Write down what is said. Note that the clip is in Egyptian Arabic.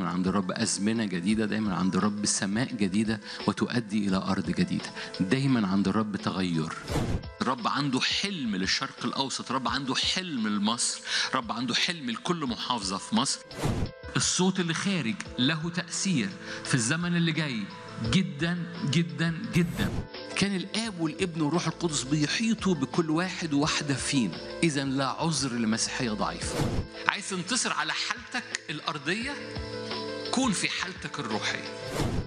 دايما عند الرب أزمنة جديدة دايما عند الرب سماء جديدة وتؤدي إلى أرض جديدة دايما عند الرب تغير الرب عنده حلم للشرق الأوسط الرب عنده حلم لمصر الرب عنده حلم لكل محافظة في مصر الصوت اللي خارج له تأثير في الزمن اللي جاي جدا جدا جدا كان الاب والابن والروح القدس بيحيطوا بكل واحد وواحده فينا اذا لا عذر لمسيحيه ضعيفه عايز تنتصر على حالتك الارضيه كون في حالتك الروحيه